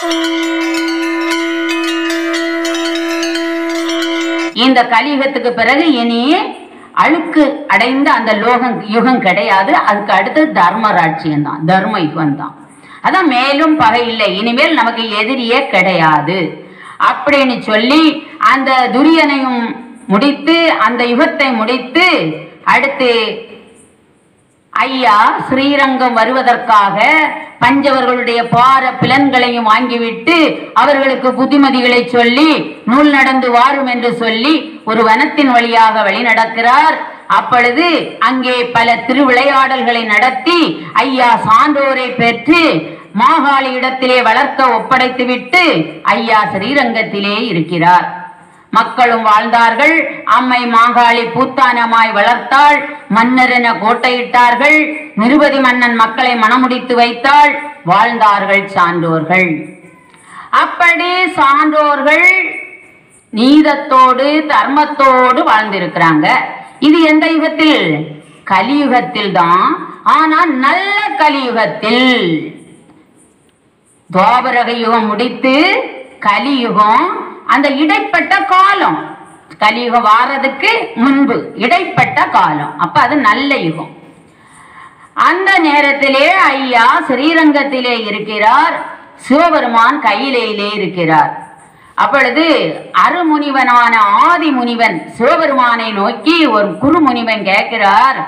இந்த கலியுகத்துக்கு பிறகு இனி அழுக்கு அடைந்த அந்த லோகம் யுகம் கிடையாது அதுக்கு அடுத்து தர்மராட்சியம் தான் தர்ம யுகம் தான் அதான் மேலும் பகை இல்லை இனிமேல் நமக்கு எதிரியே கிடையாது அப்படின்னு சொல்லி அந்த துரியனையும் முடித்து அந்த யுகத்தை முடித்து அடுத்து ஐயா ஸ்ரீரங்கம் வருவதற்காக பஞ்சவர்களுடைய பார பிலன்களையும் வாங்கிவிட்டு அவர்களுக்கு புத்திமதிகளை சொல்லி நூல் நடந்து வாரும் என்று சொல்லி ஒரு வனத்தின் வழியாக வழி நடக்கிறார் அப்பொழுது அங்கே பல திருவிளையாடல்களை நடத்தி ஐயா சான்றோரை பெற்று மாகாளி இடத்திலே வளர்க்க ஒப்படைத்துவிட்டு ஐயா ஸ்ரீரங்கத்திலே இருக்கிறார் மக்களும் வாழ்ந்தார்கள் அம்மை மாகாளி பூத்தானமாய் வளர்த்தாள் மன்னரென கோட்டையிட்டார்கள் நிருபதி மன்னன் மக்களை மணமுடித்து வைத்தாள் வாழ்ந்தார்கள் சான்றோர்கள் அப்படி சான்றோர்கள் நீதத்தோடு தர்மத்தோடு வாழ்ந்திருக்கிறாங்க இது எந்த யுகத்தில் கலியுகத்தில் தான் ஆனா நல்ல கலியுகத்தில் துவாபரக யுகம் முடித்து கலியுகம் அந்த இடைப்பட்ட காலம் கலியுகம் வாரதுக்கு முன்பு இடைப்பட்ட காலம் அப்ப அது நல்ல யுகம் அந்த நேரத்திலே ஐயா ஸ்ரீரங்கத்திலே இருக்கிறார் சிவபெருமான் கையிலேயே இருக்கிறார் அப்பொழுது அருமுனிவனான ஆதி முனிவன் சிவபெருமானை நோக்கி ஒரு குருமுனிவன் கேட்கிறார்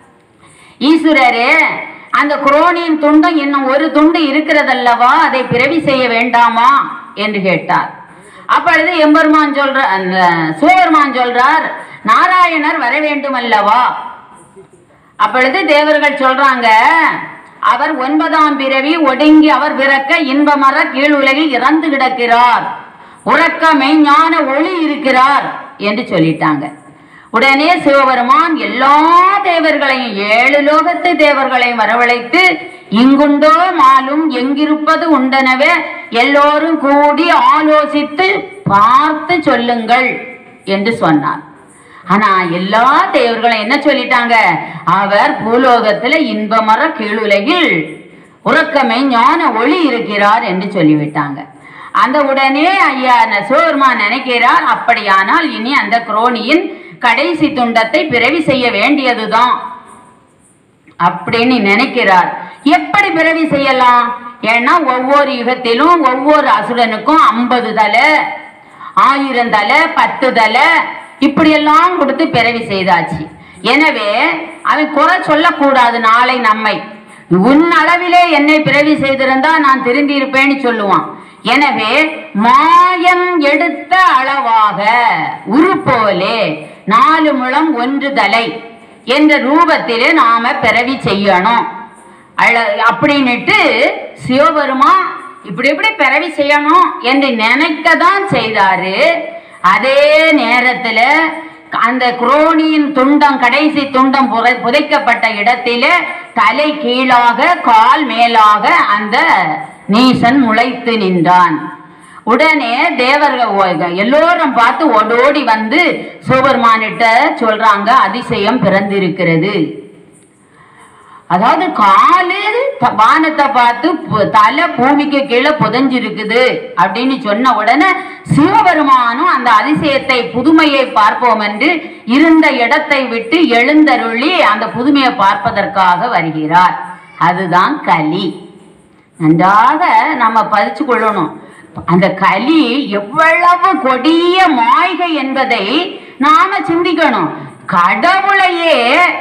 ஈஸ்வரரே அந்த குரோனியின் துண்டம் இன்னும் ஒரு துண்டு இருக்கிறதல்லவா அதை பிறவி செய்ய வேண்டாமா என்று கேட்டார் அப்பொழுது எம்பெருமான் சொல்ற அந்த சிவபெருமான் சொல்றார் நாராயணர் வர வேண்டும் அல்லவா அப்பொழுது தேவர்கள் சொல்றாங்க அவர் ஒன்பதாம் பிறவி ஒடுங்கி அவர் பிறக்க இன்பமர கீழ் உலகில் இறந்து கிடக்கிறார் உறக்க மெய்ஞான ஒளி இருக்கிறார் என்று சொல்லிட்டாங்க உடனே சிவபெருமான் எல்லா தேவர்களையும் ஏழு லோகத்து தேவர்களையும் வரவழைத்து இங்குண்டோ மாலும் எங்கிருப்பது உண்டனவே எல்லோரும் கூடி ஆலோசித்து பார்த்து சொல்லுங்கள் என்று சொன்னார் ஆனா எல்லா தேவர்களும் என்ன சொல்லிட்டாங்க அவர் பூலோகத்துல இன்பமர கீழுலகில் உறக்கமே ஞான ஒளி இருக்கிறார் என்று சொல்லிவிட்டாங்க அந்த உடனே ஐயா ந- சிவபெருமான் நினைக்கிறார் அப்படியானால் இனி அந்த குரோனியின் கடைசி துண்டத்தை பிறவி செய்ய வேண்டியதுதான் அப்படின்னு நினைக்கிறார் எப்படி பிறவி செய்யலாம் ஏன்னா ஒவ்வொரு யுகத்திலும் ஒவ்வொரு அசுரனுக்கும் ஐம்பது தலை ஆயிரம் தலை பத்து தலை இப்படியெல்லாம் கொடுத்து பிறவி செய்தாச்சு எனவே அவன் குறை சொல்லக்கூடாது நாளை நம்மை உன் அளவிலே என்னை பிறவி செய்திருந்தா நான் திருந்தி இருப்பேன்னு சொல்லுவான் எனவே மாயம் எடுத்த அளவாக உருப்போலே நாலு முழம் ஒன்று தலை என்ற ரூபத்திலே நாம பிறவி செய்யணும் அழ அப்படின்னுட்டு சிவபெருமா இப்படி இப்படி பிறவி செய்யணும் என்று நினைக்க தான் செய்தாரு அதே நேரத்துல அந்த குரோனியின் துண்டம் கடைசி துண்டம் புதை- புதைக்கப்பட்ட இடத்திலே தலை கீழாக கால் மேலாக அந்த நீசன் முளைத்து நின்றான் உடனே தேவர்கள் ஓ- எல்லோரும் பார்த்து ஓடோடி வந்து சிவபெருமானிட்ட சொல்றாங்க அதிசயம் பிறந்திருக்கிறது அதாவது காலு த- வானத்தை பார்த்து பு- தலை பூமிக்கு கீழே புதைஞ்சிருக்குது அப்படின்னு சொன்ன உடனே சிவபெருமானும் அந்த அதிசயத்தை புதுமையை பார்ப்போம் என்று இருந்த இடத்தை விட்டு எழுந்தருளி அந்த புதுமையை பார்ப்பதற்காக வருகிறார் அதுதான் கலி நன்றாக நம்ம பதிச்சு கொள்ளணும் அந்த கலி எவ்வளவு கொடிய மாய்கை என்பதை நாம சிந்திக்கணும் கடவுளையே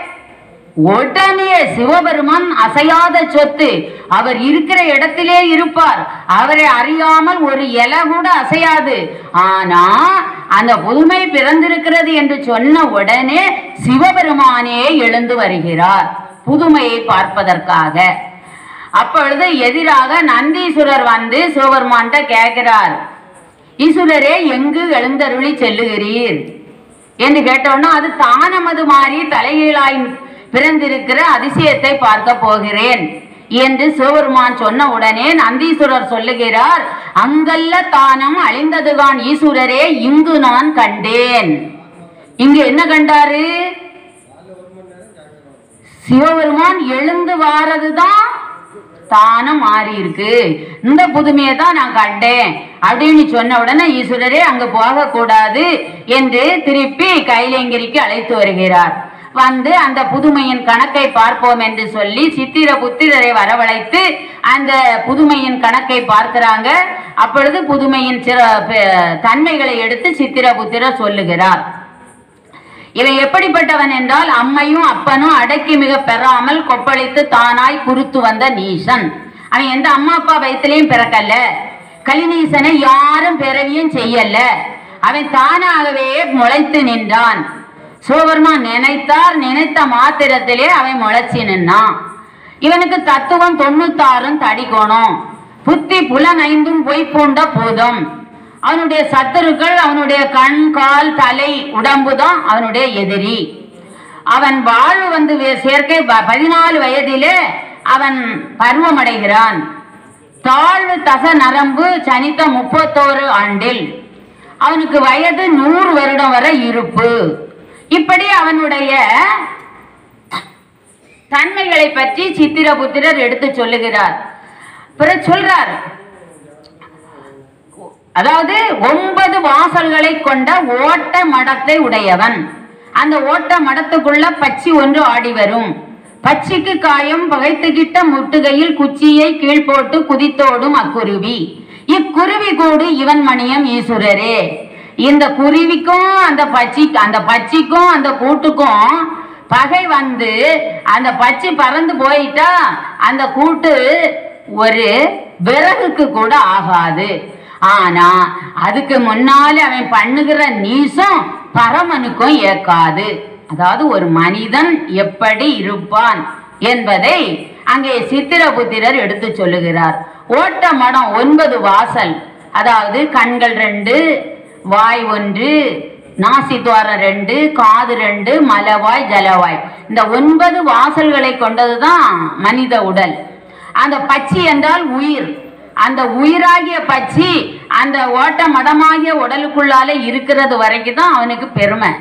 உடனே சிவபெருமான் அசையாத சொத்து அவர் இருக்கிற இடத்திலே இருப்பார் அவரை அறியாமல் ஒரு இலை கூட அசையாது ஆனா அந்த புதுமை பிறந்திருக்கிறது என்று சொன்ன உடனே சிவபெருமானே எழுந்து வருகிறார் புதுமையை பார்ப்பதற்காக அப்பொழுது எதிராக நந்தீஸ்வரர் வந்து சிவபெருமான்கிட்ட கேட்கிறார் ஈஸ்வரரே எங்கு எழுந்தருளி செல்லுகிறீர் என்று கேட்டோன்னா அது தானமது மாறி தலைகீழாய் பிறந்திருக்கிற அதிசயத்தை பார்க்க போகிறேன் என்று சிவபெருமான் சொன்ன உடனே நந்தீஸ்வரர் சொல்லுகிறார் அங்கல்ல தானம் அழிந்ததுகான் ஈஸ்வரரே இங்கு நான் கண்டேன் இங்கு என்ன கண்டாரு சிவபெருமான் எழுந்து வாரதுதான் ஸ்தானம் மாறி இருக்கு இந்த புதுமையை தான் நான் கண்டேன் அப்படின்னு சொன்ன உடனே ஈஸ்வரரே அங்க போக கூடாது என்று திருப்பி கைலேங்கிரிக்கு அழைத்து வருகிறார் வந்து அந்த புதுமையின் கணக்கை பார்ப்போம் என்று சொல்லி சித்திர புத்திரரை வரவழைத்து அந்த புதுமையின் கணக்கை பார்க்கிறாங்க அப்பொழுது புதுமையின் சிற பெ- தன்மைகளை எடுத்து சித்திர புத்திரர் சொல்லுகிறார் இவன் எப்படிப்பட்டவன் என்றால் அம்மையும் அப்பனும் அடக்கி மிக பெறாமல் கொப்பளித்து தானாய் குறுத்து வந்த நீசன் அவன் எந்த அம்மா அப்பா வயிற்றுலையும் பிறக்கல கலிநீசனை யாரும் பிறவியும் செய்யல அவன் தானாகவே முளைத்து நின்றான் சிவபெருமான் நினைத்தார் நினைத்த மாத்திரத்திலே அவன் முளைச்சி நின்னான் இவனுக்கு தத்துவம் தொண்ணூத்தாறும் தடிக்கோணும் புத்தி புலனைந்தும் பொய் பூண்ட போதும் அவனுடைய சத்துருக்கள் அவனுடைய கண் கால் தலை உடம்பு தான் அவனுடைய எதிரி அவன் வாழ்வு வந்து வே- சேர்க்கை ப- பதினாலு வயதிலே அவன் பருவமடைகிறான் தாழ்வு தச நரம்பு சனித்த முப்பத்தோரு ஆண்டில் அவனுக்கு வயது நூறு வருடம் வரை இருப்பு இப்படி அவனுடைய தன்மைகளை பற்றி சித்திரபுத்திரர் எடுத்து சொல்லுகிறார் பிறகு சொல்றார் அதாவது ஒன்பது வாசல்களை கொண்ட ஓட்ட மடத்தை உடையவன் அந்த ஓட்ட மடத்துக்குள்ள பச்சி ஒன்று ஆடி வரும் பச்சிக்கு காயம் பகைத்துக்கிட்ட முட்டுகையில் குச்சியை கீழ் போட்டு குதித்தோடும் அக்குருவி இக்குருவி கூடு இவன் மணியம் ஈசுரரே இந்த குருவிக்கும் அந்த பச்சி அந்த பச்சிக்கும் அந்த கூட்டுக்கும் பகை வந்து அந்த பச்சி பறந்து போயிட்டா அந்த கூட்டு ஒரு விறகுக்கு கூட ஆகாது ஆனா அதுக்கு முன்னால அவன் பண்ணுகிற நீசம் பரமனுக்கும் ஏற்காது அதாவது ஒரு மனிதன் எப்படி இருப்பான் என்பதை அங்கே சித்திரபுத்திரர் எடுத்து சொல்லுகிறார் ஓட்ட மடம் ஒன்பது வாசல் அதாவது கண்கள் ரெண்டு வாய் ஒன்று நாசி துவாரம் ரெண்டு காது ரெண்டு மலவாய் ஜலவாய் இந்த ஒன்பது வாசல்களை கொண்டதுதான் மனித உடல் அந்த பச்சி என்றால் உயிர் அந்த உயிராகிய பச்சி அந்த ஓட்ட மடமாகிய உடலுக்குள்ளால இருக்கிறது வரைக்கும் தான் அவனுக்கு பெருமை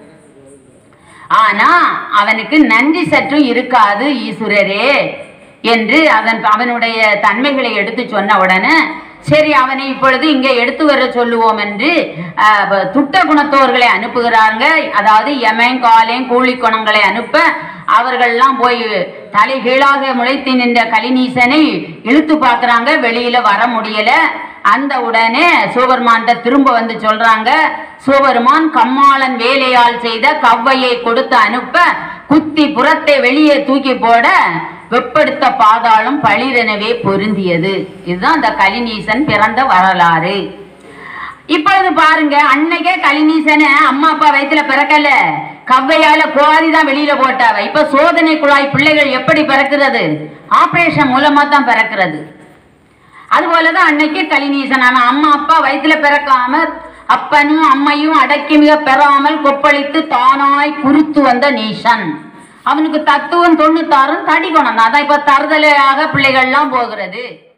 ஆனா அவனுக்கு நன்றி சற்றும் இருக்காது ஈஸ்வரரே என்று அதன் அவனுடைய தன்மைகளை எடுத்து சொன்ன உடனே சரி அவனை இப்பொழுது இங்கே எடுத்து வர சொல்லுவோம் என்று அஹ், ப- துட்ட குணத்தோர்களை அனுப்புகிறாங்க அதாவது யமன் காலேன் கூலி குணங்களை அனுப்ப அவர்கள்லாம் போய் தலை கீழாக முளைத்து நின்ற கலிநீசனை இழுத்து பார்க்கறாங்க வெளியில வர முடியல அந்த உடனே சிவபெருமான்கிட்ட திரும்ப வந்து சொல்றாங்க சிவபெருமான் கம்மாளன் வேலையால் செய்த கவ்வையை கொடுத்து அனுப்ப குத்தி புறத்தை வெளியே தூக்கி போட வெப்படுத்த பாதாளம் பளிரெனவே பொருந்தியது இதுதான் அந்த கலிநீசன் பிறந்த வரலாறு இப்பொழுது பாருங்க அன்னைக்கே கலிநீசனை அம்மா அப்பா வயித்துல பிறக்கல கவ்வையால கோதி தான் வெளியில போட்டாவ இப்ப சோதனை குழாய் பிள்ளைகள் எப்படி பிறக்கிறது ஆபரேஷன் மூலமா தான் பிறக்கிறது அதுபோலதான் அன்னைக்கு கலிநீசன் ஆனா அம்மா அப்பா வயித்துல பிறக்காம அப்பனும் அம்மையும் அடக்கி மிக பெறாமல் கொப்பளித்து தானாய் குறுத்து வந்த நீசன் அவனுக்கு தத்துவம் தொண்ணூத்தாறும் தடி குணம் தான் அதான் இப்ப தருதலையாக பிள்ளைகள்லாம் போகிறது